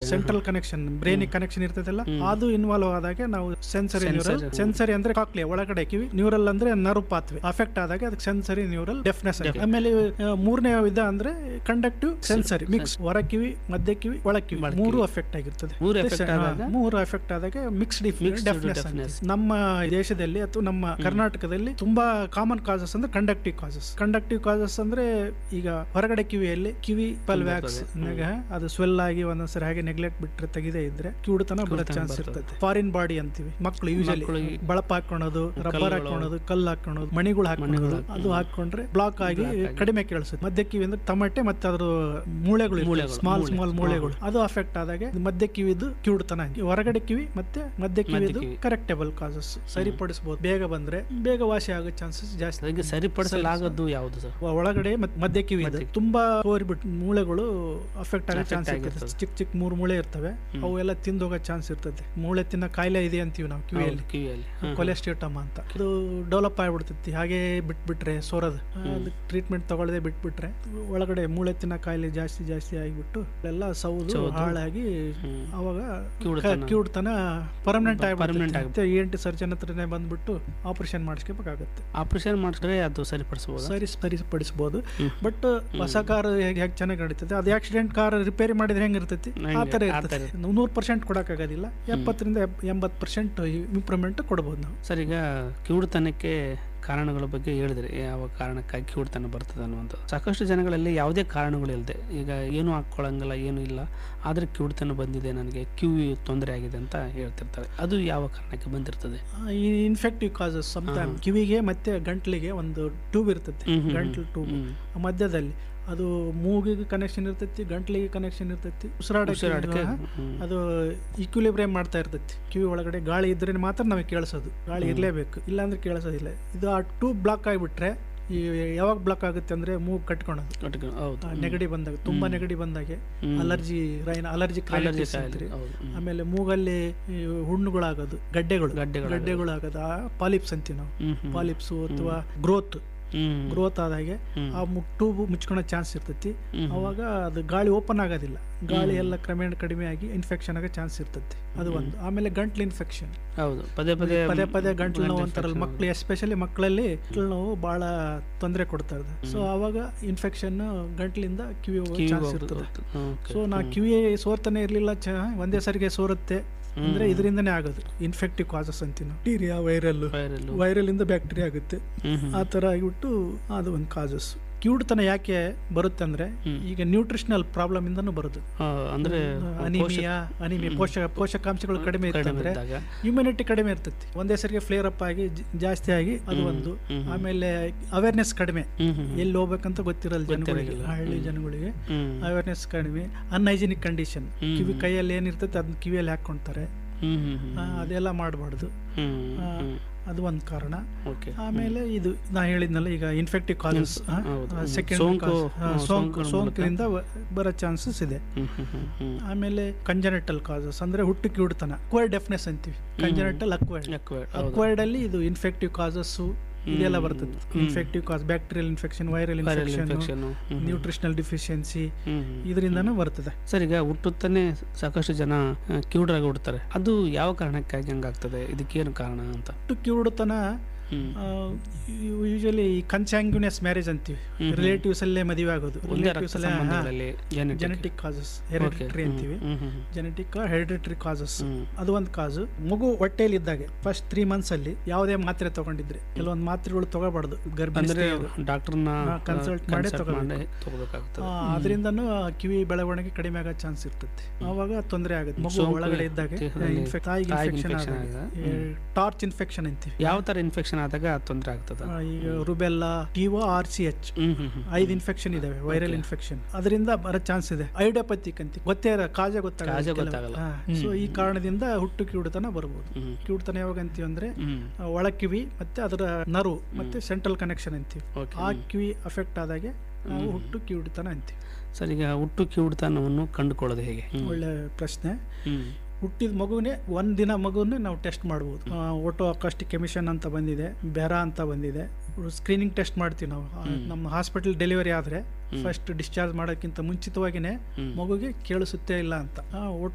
Central connection ಬ್ರೈನಿಗೆ connection ಇರ್ತದಲ್ಲ ಅದು involve ಆದಾಗ ನಾವು ಸೆನ್ಸರಿ ನ್ಯೂರಲ್ ಸೆನ್ಸರಿ ಅಂದ್ರೆ ಕಾಕ್ಲಿಯ ಒಳಗಡೆ ಕಿವಿ ನ್ಯೂರಲ್ ಅಂದ್ರೆ ನರ್ವ್ ಪಾತ್ವೆ ಅಫೆಕ್ಟ್ ಆದಾಗ ಅದಕ್ಕೆ ಸೆನ್ಸರಿ ನ್ಯೂರಲ್ ಡೆಫ್ನೆಸ್ ಆಮೇಲೆ ಆ, ಮೂರನೇ ವಿಧ ಅಂದ್ರೆ ಕಂಡಕ್ಟಿವ್ ಸೆನ್ಸರಿ ಮಿಕ್ಸ್ ಹೊರ ಕಿವಿ ಮಧ್ಯ ಕಿವಿ ಒಳ ಕಿವಿ ಮೂರು ಅಫೆಕ್ಟ್ ಆಗಿರ್ತದೆ ಮೂರು effect ಹಾ, ಆದಾಗ? ಮೂರು ಎಫೆಕ್ಟ್ ಆದಾಗ ಮಿಕ್ಸ್ಡ್ ಡೆಫ್ನೆಸ್ deafness. ನಮ್ಮ ದೇಶದಲ್ಲಿ ಅಥವಾ ನಮ್ಮ ಕರ್ನಾಟಕದಲ್ಲಿ ತುಂಬಾ ಕಾಮನ್ ಕಾಸಸ್ ಅಂದ್ರೆ ಕಂಡಕ್ಟಿವ್ ಕಾಸಸ್ ಕಂಡಕ್ಟಿವ್ ಕಾಸಸ್ ಅಂದ್ರೆ ಈಗ ಹೊರಗಡೆ ಕಿವಿಯಲ್ಲಿ ಕಿವಿ ಪಲ್ವ್ಯಾಕ್ಸ್ ಅದು ಸ್ವೆಲ್ ಆಗಿ ಒಂದೊಂದ್ಸರಿ ಹಾಗೆ ನೆಗ್ಲೆಕ್ಟ್ ಬಿಟ್ರೆ ತೆಗೆದೇ ಇದ್ರೆ ಕಿವುಡುತನ ಬರೋ ಚಾನ್ಸ್ ಇರ್ತದೆ ಫಾರಿನ್ ಬಾಡಿ ಅಂತೀವಿ ಮಕ್ಕಳು ಯೂಶಲಿ ಬಳಪ ಹಾಕೊಳ್ಳೋದು ರಬ್ಬರ್ ಹಾಕೊಳ್ಳೋದು ಕಲ್ಲು ಹಾಕೊಳ್ಳೋದು ಮಣಿಗಳು ಹಾಕೊಳ್ಳೋದು ಅದು ಹಾಕೊಂಡ್ರೆ ಬ್ಲಾಕ್ ಆಗಿ ಕಡಿಮೆ ಕೇಳಿಸುತ್ತೆ ಮಧ್ಯ ಕಿವಿ ಅಂದ್ರೆ ತಮಟೆ ಮತ್ತೆ ಅದ್ರ ಮೂಳೆಗಳು ಸ್ಮಾಲ್ ಸ್ಮಾಲ್ ಮೂಳೆಗಳು ಅದು ಅಫೆಕ್ಟ್ ಆದಾಗ ಮಧ್ಯ ಕಿವಿದು ಕಿವುಡುತನ ಹಂಗೆ. ಹೊರಗಡೆ ಕಿವಿ ಮತ್ತೆ ಮಧ್ಯ ಕಿವಿದು ಕರೆಕ್ಟೇಬಲ್ ಕಾಸಸ್ ಸರಿಪಡಿಸಬಹುದು ಬೇಗ ಬಂದ್ರೆ ಬೇಗ ವಾಸಿ ಆಗೋ ಚಾನ್ಸಸ್ ಜಾಸ್ತಿ ಅದಕ್ಕೆ ಸರಿಪಡಿಸಲಾಗದ್ದು ಯಾವುದು ಸರ್ ಒ- ಒಳಗಡೆ ಮತ್ತೆ ಮಧ್ಯ ಕಿವಿ ಇದೆ ತುಂಬಾ ಹೋಗ್ಬಿಟ್ಟು ಮೂಳೆಗಳು ಅಫೆಕ್ಟ್ ಆಗೋ ಚಾನ್ಸ್ ಇರ್ತದೆ ಚಿಕ್ಕ ಚಿಕ್ಕ ಮೂರು ಮೂಳೆ ಇರ್ತವೆ ಅವು ಎಲ್ಲ ತಿಂದು ಹೋಗೋ ಚಾನ್ಸ್ ಇರ್ತದೆ ಮೂಳೆ ತಿನ್ನ ಕಾಯಿಲೆ ಇದೆ ಅಂತೀವಿ ನಾವು ಕಿವಿಯಲ್ಲಿ ಕಿವಿಯಲ್ಲಿ ಹ. ಕೊಲೆಸ್ಟ್ರೇಟಮ್ ಅಂತ ಇದು ಡೆವಲಪ್ ಆಗ್ಬಿಡ್ತೈತಿ ಹಾಗೆ ಬಿಟ್ಬಿಟ್ರೆ ಸೋರದು ಅದಕ್ಕೆ ಟ್ರೀಟ್ಮೆಂಟ್ ತಗೊಳ್ಳದೆ ಬಿಟ್ಬಿಟ್ರೆ ಒಳಗಡೆ ಮೂಳೆ ತಿನ್ನ ಕಾಯಿಲೆ ಜಾಸ್ತಿ ಜಾಸ್ತಿ ಆಗಿಬಿಟ್ಟು ಎಲ್ಲ ಸೌದು ಹಾಳಾಗಿ ಅವಾಗ ಕಿವುಡುತನ. ಕಿವುಡ್ತನ ಪರ್ಮನೆಂಟ್ Permanent ಆಗ್ಬಿಡುತ್ತೆ ಇ ಎನ್ ಟಿ ಸರ್ಜನ್ ಹತ್ರನೇ ಬಂದ್ಬಿಟ್ಟು ಆಪರೇಷನ್ ಮಾಡಿಸ್ಕೋಬೇಕಾಗತ್ತೆ ಆಪರೇಷನ್ ಮಾಡಿದ್ರೆ ಅದು ಸರಿಪಡಿಸಬಹುದು ಸರಿ ಸರಿಪಡಿಸ್ಬೋದು ಬಟ್ ಹೊಸ ಕಾರ್ ಹೇಗೆ ಹೇಗೆ ಚೆನ್ನಾಗಿ ನಡೀತದೆ ಅದು ಆಕ್ಸಿಡೆಂಟ್ ಕಾರ್ ರಿಪೇರಿ ಮಾಡಿದ್ರೆ ಹೆಂಗೆ ಇರ್ತೈತಿ ಆ ಥರ ಇರ್ತದೆ ನೂರು ಪರ್ಸೆಂಟ್ ಕೊಡೋಕ್ಕಾಗೋದಿಲ್ಲ ಎಪ್ಪತ್ತರಿಂದ ಎಂಬತ್ತು ಪರ್ಸೆಂಟ್ ಇಂಪ್ರೂವ್ಮೆಂಟ್ ಕೊಡ್ಬೋದು ನಾವು ಸರ್ ಈಗ ಕಿವುಡುತನಕ್ಕೆ ಕಾರಣಗಳ ಬಗ್ಗೆ ಹೇಳಿದ್ರೆ ಯಾವ ಕಾರಣಕ್ಕಾಗಿ ಕಿವುಡುತನ ಬರ್ತದೆ ಅನ್ನುವಂಥದ್ದು ಸಾಕಷ್ಟು ಜನಗಳಲ್ಲಿ ಯಾವುದೇ ಕಾರಣಗಳು ಇಲ್ಲದೆ ಈಗ ಏನು ಹಾಕ್ಕೊಳ್ಳಂಗಿಲ್ಲ ಏನು ಇಲ್ಲ ಆದರೆ ಕಿವುಡುತನ ಬಂದಿದೆ ನನಗೆ ಕಿವಿ ತೊಂದರೆ ಆಗಿದೆ ಅಂತ ಹೇಳ್ತಿರ್ತಾರೆ ಅದು ಯಾವ ಕಾರಣಕ್ಕೆ ಬಂದಿರ್ತದೆ ಆ, ಈ ಇನ್ಫೆಕ್ಟಿವ್ ಕಾಸಸ್ ಸಮ್ಟೈಮ್ ಕಿವಿಗೆ ಮತ್ತೆ ಗಂಟ್ಲಿಗೆ ಒಂದು ಟ್ಯೂಬ್ ಇರ್ತೈತಿ ಹ್ಮ್, ಹ್ಮ್, ಗಂಟ್ಲು ಟ್ಯೂಬ್ ಹ್ಮ್. ಮಧ್ಯದಲ್ಲಿ ಅದು ಮೂಗಿಗೆ ಕನೆಕ್ಷನ್ ಇರ್ತೈತಿ ಗಂಟ್ಲಿಗೆ ಕನೆಕ್ಷನ್ ಇರ್ತೈತಿ ಉಸಿರಾಡಕ್ಕೆ ಉಸಿರಾಟಕ್ಕೆ ಹಾ, ಹ್ಮ್. ಅದು ಈಕ್ವಿಲಿಬ್ರಿಯಂ ಮಾಡ್ತಾ ಇರ್ತೈತಿ ಕಿವಿ ಒಳಗಡೆ ಗಾಳಿ ಇದ್ರೆ ಮಾತ್ರ ನಮಗೆ ಕೇಳಿಸೋದು ಗಾಳಿ ಇರಲೇಬೇಕು ಇಲ್ಲಾಂದ್ರೆ ಕೇಳಿಸೋದಿಲ್ಲ ಇದು ಆ ಟ್ಯೂಬ್ ಬ್ಲಾಕ್ ಆಗಿಬಿಟ್ರೆ ಈ ಯಾವಾಗ ಬ್ಲಾಕ್ ಆಗುತ್ತೆ ಅಂದ್ರೆ ಮೂಗ್ ಕಟ್ಕೊಳೋದು ಕಟ್ಕೊಂಡು ಹೌದು ಆ ನೆಗಡಿ ಬಂದಾಗ ತುಂಬಾ ನೆಗಡಿ ಬಂದಾಗೆ ಅಲರ್ಜಿ ರೈನ್ ಅಲರ್ಜಿ ಅಲರ್ಜಿ ಕ್ರೈಟಿಸ್ ಕಾಯಿಲೆ ಹೌದು ಹ್ಮ್. ಆಮೇಲೆ ಮೂಗಲ್ಲಿ ಈ ಹುಣ್ಣುಗಳಾಗೋದು ಗಡ್ಡೆಗಳು ಗಡ್ಡೆಗಳು ಗಡ್ಡೆಗಳಾಗೋದು ಆ ಪಾಲಿಪ್ಸ್ ಅಂತೀವಿ ನಾವು ಹ್ಮ್ ಹ್ಮ್. ಪಾಲಿಪ್ಸು ಅಥವಾ ಗ್ರೋತ್ ಹ್ಮ್ ಗ್ರೋತ್ ಆದಾಗೆ ಆ ಟೂಬ್ ಮುಚ್ಕೊಳೋ ಚಾನ್ಸ್ ಇರ್ತೈತಿ ಅವಾಗ ಅದು ಗಾಳಿ ಓಪನ್ ಆಗೋದಿಲ್ಲ ಗಾಳಿ ಎಲ್ಲ ಕ್ರಮೇಣ ಕಡಿಮೆ ಆಗಿ ಇನ್ಫೆಕ್ಷನ್ ಆಗೋ ಚಾನ್ಸ್ ಇರ್ತೈತಿ ಅದು ಒಂದು ಆಮೇಲೆ ಗಂಟ್ಲು ಇನ್ಫೆಕ್ಷನ್ ಹೌದು ಪದೇ ಪದೇ ಪದೇ ಪದೇ ಗಂಟ್ಲು ನೋವು ಅಂತಾರಲ್ಲ ಮಕ್ಳು ಎಸ್ಪೆಷಲಿ ಮಕ್ಕಳಲ್ಲಿ ಗಂಟ್ಲು ನೋವು ಬಹಳ ತೊಂದರೆ ಕೊಡ್ತಾ ಇದೆ ಸೊ ಅವಾಗ ಇನ್ಫೆಕ್ಷನ್ ಗಂಟ್ಲಿಂದ ಕಿವಿ ಹೋಗೋ ಚಾನ್ಸ್ ಇರ್ತದೆ ಓಕೆ ಸೊ ನಾ ಕಿವಿ ಸೋರ್ತಾನೆ ಇರಲಿಲ್ಲ ಚ ಒಂದೇ ಸರಿಗೆ ಸೋರುತ್ತೆ ಅಂದ್ರೆ ಇದರಿಂದನೇ ಆಗೋದು ಇನ್ಫೆಕ್ಟಿವ್ ಕಾಸಸ್ ಅಂತೀವಿ ನಾವು ಬ್ಯಾಕ್ಟೀರಿಯಾ ವೈರಲ್ ವೈರಲ್ ವೈರಲ್ ಇಂದ ಬ್ಯಾಕ್ಟೀರಿಯಾ ಆಗುತ್ತೆ ಹ್ಮ್ ಹ್ಮ್ ಆ ಥರ ಆಗಿಬಿಟ್ಟು ಅದು ಒಂದು ಕಾಸಸ್ ಕಿವುಡುತನ ಯಾಕೆ ಬರುತ್ತೆ ಅಂದ್ರೆ ಈಗ ನ್ಯೂಟ್ರಿಷನಲ್ ಪ್ರಾಬ್ಲಮ್ ಇಂದನೂ ಬರುತ್ತೆ ಆ, ಅಂದ್ರೆ ಅನಿಮಿಯಾ ಅನಿಮಿಯಾ ಪೋಷಕ ಪೋಷಕಾಂಶಗಳು ಕಡಿಮೆ ಇರ್ತಂದ್ರೆ ಇದ್ದಾಗ ಇಮ್ಯುನಿಟಿ ಕಡಿಮೆ ಇರ್ತೈತಿ ಒಂದೇ ಸರಿಗೆ ಫ್ಲೇರ್ ಅಪ್ ಆಗಿ ಜ- ಜಾಸ್ತಿ ಆಗಿ ಅದು ಒಂದು ಆಮೇಲೆ ಅವೇರ್ನೆಸ್ ಕಡಿಮೆ ಹ್ಮ್ ಹ್ಮ್ ಎಲ್ಲಿ ಹೋಗ್ಬೇಕಂತ ಗೊತ್ತಿರಲ್ಲ ಜನಗಳಿಗೆ ಹಳ್ಳಿ ಜನಗಳಿಗೆ ಹ್ಮ್ ಅವೇರ್ನೆಸ್ ಕಡಿಮೆ ಅನ್ಹೈಜಿನಿಕ್ ಕಂಡೀಷನ್ ಕಿವಿ ಕೈಯಲ್ಲಿ ಏನಿರ್ತೈತೆ ಅದನ್ನ ಕಿವಿಯಲ್ಲಿ ಹಾಕ್ಕೊಂತಾರೆ ಹ್ಮ್ ಹ್ಮ್ ಹ್ಮ್ ಆ, ಅದೆಲ್ಲ ಮಾಡಬಾರ್ದು ಹ್ಮ್ ಹ್ಮ್ ಅದು ಒಂದು ಕಾರಣ ಓಕೆ ಆಮೇಲೆ ಇದು ನಾ ಹೇಳಿದ್ನಲ್ಲ ಈಗ ಇನ್ಫೆಕ್ಟಿವ್ ಕಾಸಸ್ ಹೌದು. ಸೆಕೆಂಡ್ ಸೋಂಕು, ಹಾ, ಸೋಂಕು ಸೋಂಕಿನ ಸೋಂಕಿನಿಂದ ವ- ಬರೋ ಚಾನ್ಸಸ್ ಇದೆ ಹ್ಮ್ ಹ್ಮ್ ಹ್ಮ್ ಹ್ಮ್ ಆಮೇಲೆ ಕಂಜನೆಟಲ್ ಕಾಸಸ್ ಅಂದ್ರೆ ಹುಟ್ಟು ಕಿವುಡ್ತನ ಅಕ್ವೈರ್ಡ್ ಡೆಫ್ನೆಸ್ ಅಂತೀವಿ ಕಂಜನೆಟಲ್ ಅಕ್ವೈರ್ಡ್ Acquired, ಅಕ್ವೈರ್ಡ್ ಅಲ್ಲಿ ಇದು ಇನ್ಫೆಕ್ಟಿವ್ ಕಾಸಸ್ ಇದೆಲ್ಲ ಬರ್ತದೆ infective cause bacterial infection viral viral infection infection nutritional deficiency hmm hmm. ಇದರಿಂದನೂ ಬರ್ತದೆ ಸರ್ ಈಗ ಹುಟ್ಟುತ್ತಾನೆ ಸಾಕಷ್ಟು ಜನ ಆ, ಕಿವುಡರಾಗಿ ಹುಡ್ತಾರೆ ಅದು ಯಾವ ಕಾರಣಕ್ಕಾಗಿ ಹಂಗಾಗ್ತದೆ ಇದಕ್ಕೇನು ಕಾರಣ ಅಂತ ಹುಟ್ಟು ಕಿವುಡುತನ ಹ್ಮ್ ಯೂಶಲಿ ಕನ್ಸಾಂಗ್ಯುನಿಯಸ್ ಮ್ಯಾರೇಜ್ ಅಂತೀವಿ ರಿಲೇಟಿವ್ಸ್ ಅಲ್ಲೇ ಮದುವೆ ಆಗೋದು ಒಂದೇ ರಿಲೇಟಿವ್ಸ್ ರಕ್ತ ಸಂಬಂಧಗಳಲ್ಲಿ genetic. ಜೆನೆಟಿಕ್ ಕಾಸಸ್ ಹೆರಿಡಿಟ್ರಿ ಅಂತೀವಿ hmm hmm hmm. Genetic hereditary causes hmm. ಅದು ಒಂದು ಕಾಸು ಮಗು ಹೊಟ್ಟೆಯಲ್ಲಿ ಇದ್ದಾಗೆ ಫಸ್ಟ್ ತ್ರೀ ಮಂತ್ಸ್ ಅಲ್ಲಿ ಯಾವುದೇ ಮಾತ್ರೆ ತಗೊಂಡಿದ್ರೆ ಕೆಲವೊಂದು ಮಾತ್ರೆಗಳು ತಗೋಬಾರ್ದು ಗರ್ಭಿಣಿ ಅಂದ್ರೆ ಡಾಕ್ಟರ್ನ consult ಮಾಡೇ ತಗೋಬೇಕು. ಮಾಡಿ ತಗೋಬೇಕಾಗ್ತದೆ ಅದರಿಂದನೂ ಕಿವಿ ಬೆಳವಣಿಗೆ ಕಡಿಮೆ ಆಗೋ ಚಾನ್ಸ್ ಇರ್ತದೆ ಆವಾಗ ತೊಂದರೆ ಆಗುತ್ತೆ ಮಗು ಸೋಂಕು ಒಳಗಡೆ ಇದ್ದಾಗೆ ದೇಹದಲ್ಲಿ ಇನ್ಫೆಕ್ಟ್ ತಾಯಿಗೆ ತಾಯಿಗೆ ಇನ್ಫೆಕ್ಷನ್ infection ಆದಾಗ ಟಾರ್ಚ್ ಇನ್ಫೆಕ್ಷನ್ ಅಂತೀವಿ ಯಾವ ತರ ಇನ್ಫೆಕ್ಷನ್ ಆದಾಗ ತೊಂದರೆ ಆಗ್ತದ ಆ, ಈಗ rubella T O R C H hmm hmm hmm ಐದು ಇನ್ಫೆಕ್ಷನ್ ಇದಾವೆ ವೈರಲ್ ಇನ್ಫೆಕ್ಷನ್ ಅದರಿಂದ ಬರೋ ಚಾನ್ಸ್ ಇದೆ ಐಡಿಯೋಪತಿಕ್ ಅಂತ ಗೊತ್ತೇ ಇರ ಕಾಜ ಕಾಜ ಗೊತ್ತಾಗಲ್ಲ ಗೊತ್ತಾಗಲ್ಲ. ಸೊ ಈ ಕಾರಣದಿಂದ ಹುಟ್ಟು ಕಿವುಡುತನ ಬರ್ಬೋದು ಹ್ಮ್. ಕಿವುಡುತನ ಯಾವಾಗ ಅಂತೀವಿ ಅಂದ್ರೆ ಹ್ಮ್ ಆ, ಒಳ ಕಿವಿ ಮತ್ತೆ ಅದರ ನರ್ವ್ ಮತ್ತೆ ಸೆಂಟ್ರಲ್ ಕನೆಕ್ಷನ್ ಅಂತೀವಿ ಓಕೆ ಆ ಕಿವಿ ಅಫೆಕ್ಟ್ ಆದಾಗೆ ನಾವು ಹುಟ್ಟು ಕಿವುಡುತನ ಅಂತೀವಿ ಸರ್ ಈಗ ಹುಟ್ಟು ಕಿವುಡುತನವನ್ನು ಕಂಡುಕೊಳ್ಳೋದು ಹೇಗೆ ಹ್ಮ್. ಒಳ್ಳೆ ಪ್ರಶ್ನೆ ಹ್ಮ್ ಹುಟ್ಟಿದ ಮಗುನೇ ಒಂದ್ ದಿನ ಮಗುವನ್ನೇ ನಾವು ಟೆಸ್ಟ್ ಮಾಡ್ಬೋದು ಓಟೋ ಅಕಾಸ್ಟಿಕ್ ಎಮಿಷನ್ ಅಂತ ಬಂದಿದೆ ಬೆರಾ ಅಂತ ಬಂದಿದೆ ಸ್ಕ್ರೀನಿಂಗ್ ಟೆಸ್ಟ್ ಮಾಡ್ತೀವಿ ನಾವು ಆ, ನಮ್ಮ ಹಾಸ್ಪಿಟಲ್ ಡೆಲಿವರಿ ಆದ್ರೆ ಫಸ್ಟ್ ಡಿಸ್ಚಾರ್ಜ್ ಮಾಡೋಕ್ಕಿಂತ ಮುಂಚಿತವಾಗಿನೇ ಮಗುಗೆ ಕೇಳಿಸುತ್ತೆ ಇಲ್ಲ ಅಂತ ಆ, ಒಟ್ಟು